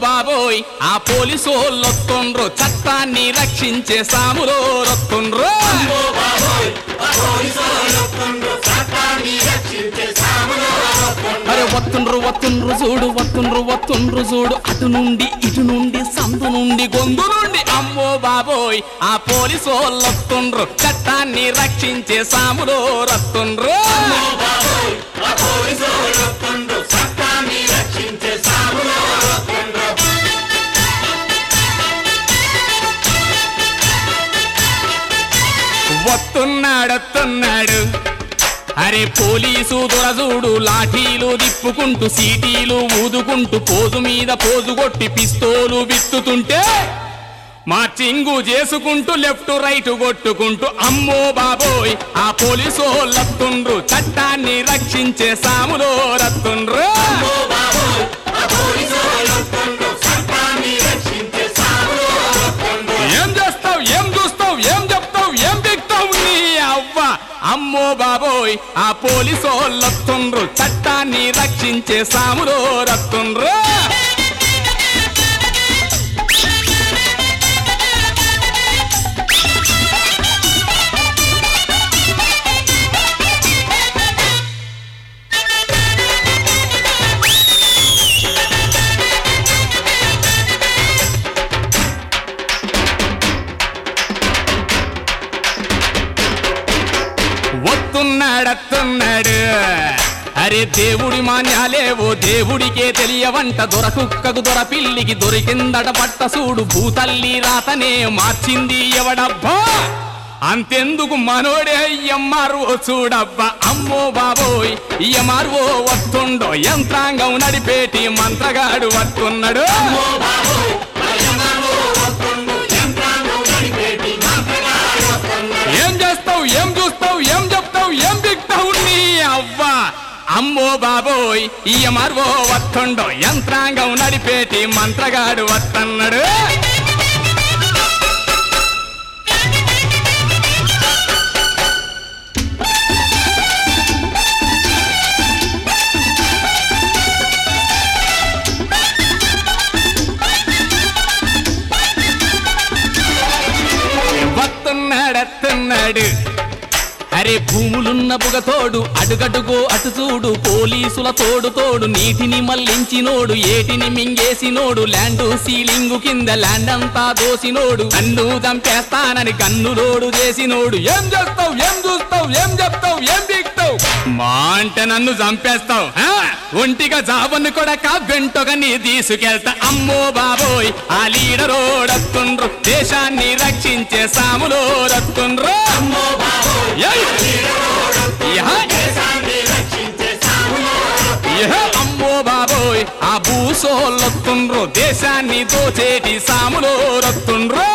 బాబోయ్ ఆ పోలీసోళ్ళొత్తుండ్రు చట్టాన్ని రక్షించే సాములో రొత్తుండ్రు అరే వత్తుండ్రు వత్తుండ్రు చూడు వత్తుండ్రు వత్తుండ్రు చూడు అటు నుండి ఇటు నుండి సందు నుండి గొంతు నుండి అమ్మో బాబోయ్ ఆ పోలీసోళ్ళొత్తుండ్రు చట్టాన్ని రక్షించే సాములో రత్తుండ్రు వస్తున్నాడొస్తున్నాడు అరే పోలీసు దొరజూడు లాఠీలు దిప్పుకుంటూ సీటీలు ఊదుకుంటూ పోజు మీద పోజు కొట్టి పిస్తోలు విత్తుతుంటే మార్చింగు చేసుకుంటూ లెఫ్ట్ రైట్ కొట్టుకుంటూ అమ్మో బాబోయ్ ఆ పోలీసు లత్తుండ్రు చట్టాన్ని రక్షించే సాములో రత్తుండ్రు ఏం చేస్తావు ఏం చూస్తావు ఏం చెప్తావు ఏం దిక్తావు నీ అవ్వ అమ్మో బాబోయ్ ఆ పోలీసోళ్ళొత్తుండ్రు చట్టాన్ని రక్షించే సాములో రత్తుండ్రు వస్తున్నాడత్తున్నాడు అరే దేవుడి మాన్యాలేవో దేవుడికే తెలియవంట దొరకుక్కకు దొర పిల్లికి దొరికిందట పట్ట సూడు భూతల్లి రాతనే మార్చింది ఎవడబ్బా అంతెందుకు మనోడే ఎమ్మార్వో చూడబ్బా అమ్మో బాబోయ్ ఎమ్మార్వో వస్తుండో యంత్రాంగం నడిపేటి మంత్రగాడు వస్తున్నాడు ఏం చేస్తావు ఏం చూస్తావు ఏం చెప్తావు ఏం దిక్తావు నీ అవ్వ అమ్మో బాబోయ్ ఇయమర్వో వత్తుండో యంత్రాంగం నడిపేటి మంత్రగాడు వత్తన్నాడు వస్తున్నాడత్తున్నాడు అరే భూములున్న బుగతోడు అడుగడుగో అటు చూడు పోలీసుల తోడు తోడు నీటిని మళ్లించినోడు ఏటిని మింగేసినోడు ల్యాండు సీలింగు కింద ల్యాండ్ అంతా దోసినోడు కన్ను చంపేస్తానని కన్నులోడు చేసినోడు ఏం చేస్తావు ఏం చూస్తావు ఏం చెప్తావు ఏం దిక్తావు మా అంటే నన్ను చంపేస్తావు ఆ? ఒంటిగా జాబుని కొడక వెంటొక నీ తీసుకెళ్తా అమ్మో బాబోయ్ ఆ లీడరోడత్తుండ్రు దేశాన్ని రక్షించే సాములో రత్తుండ్రు ఏయ్! యహ! యహ! అమ్మో బాబోయ్ ఆ భూసోళ్ళొత్తుండ్రు దేశాన్ని దోచేటి సాములో రత్తుండ్రు